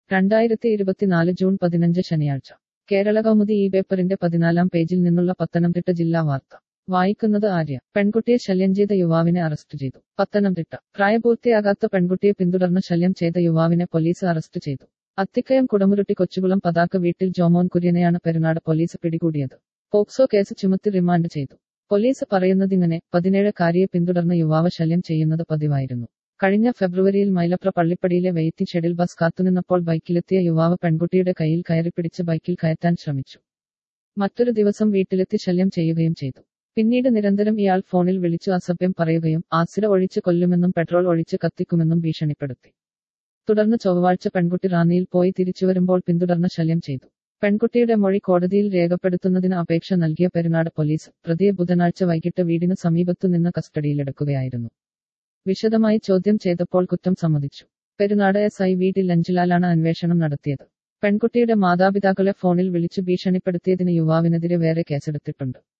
രണ്ടായിരത്തി ഇരുപത്തിനാല് ജൂൺ പതിനഞ്ച് ശനിയാഴ്ച കേരള കൗമുദി ഈ പേപ്പറിന്റെ പതിനാലാം പേജിൽ നിന്നുള്ള പത്തനംതിട്ട ജില്ലാ വാർത്ത വായിക്കുന്നത് ആര്യ പെൺകുട്ടിയെ ശല്യം ചെയ്ത യുവാവിനെ അറസ്റ്റ് ചെയ്തു പത്തനംതിട്ട പ്രായപൂർത്തിയാകാത്ത പെൺകുട്ടിയെ പിന്തുടർന്ന് ശല്യം ചെയ്ത യുവാവിനെ പോലീസ് അറസ്റ്റ് ചെയ്തു അത്തിക്കയം കുടമുരുട്ടി കൊച്ചുകുളം പതാക്ക വീട്ടിൽ ജോമോൻ കുര്യനെയാണ് പെരുന്നാട് പോലീസ് പിടികൂടിയത് പോക്സോ കേസ് ചുമത്തി റിമാൻഡ് ചെയ്തു പോലീസ് പറയുന്നതിങ്ങനെ പതിനേഴക്കാരിയെ പിന്തുടർന്ന് യുവാവ് ശല്യം ചെയ്യുന്നത് പതിവായിരുന്നു കഴിഞ്ഞ ഫെബ്രുവരിയിൽ മൈലപ്ര പള്ളിപ്പടിയിലെ വെയിറ്റി ഷെഡിൽ ബസ് കാത്തുനിന്നപ്പോൾ ബൈക്കിലെത്തിയ യുവാവ് പെൺകുട്ടിയുടെ കയ്യിൽ കയറിപ്പിടിച്ച് ബൈക്കിൽ കയറ്റാൻ ശ്രമിച്ചു മറ്റൊരു ദിവസം വീട്ടിലെത്തി ശല്യം ചെയ്യുകയും ചെയ്തു പിന്നീട് നിരന്തരം ഇയാൾ ഫോണിൽ വിളിച്ചു അസഭ്യം പറയുകയും ആസിഡ് ഒഴിച്ച് കൊല്ലുമെന്നും പെട്രോൾ ഒഴിച്ച് കത്തിക്കുമെന്നും ഭീഷണിപ്പെടുത്തി തുടർന്ന് ചൊവ്വാഴ്ച പെൺകുട്ടി റാന്നിയിൽ പോയി തിരിച്ചുവരുമ്പോൾ പിന്തുടർന്ന് ശല്യം ചെയ്തു പെൺകുട്ടിയുടെ മൊഴി കോടതിയിൽ രേഖപ്പെടുത്തുന്നതിന് അപേക്ഷ നൽകിയ പെരുന്നാട് പോലീസ് പ്രതിയെ ബുധനാഴ്ച വൈകിട്ട് വീടിന് സമീപത്തു നിന്ന് കസ്റ്റഡിയിലെടുക്കുകയായിരുന്നു വിശദമായി ചോദ്യം ചെയ്തപ്പോൾ കുറ്റം സമ്മതിച്ചു പെരുന്നാട് എസ് ഐ വീട്ടിൽ ലഞ്ചിലാലാണ് അന്വേഷണം നടത്തിയത് പെൺകുട്ടിയുടെ മാതാപിതാക്കളെ ഫോണിൽ വിളിച്ചു ഭീഷണിപ്പെടുത്തിയതിന് യുവാവിനെതിരെ വേറെ കേസെടുത്തിട്ടുണ്ട്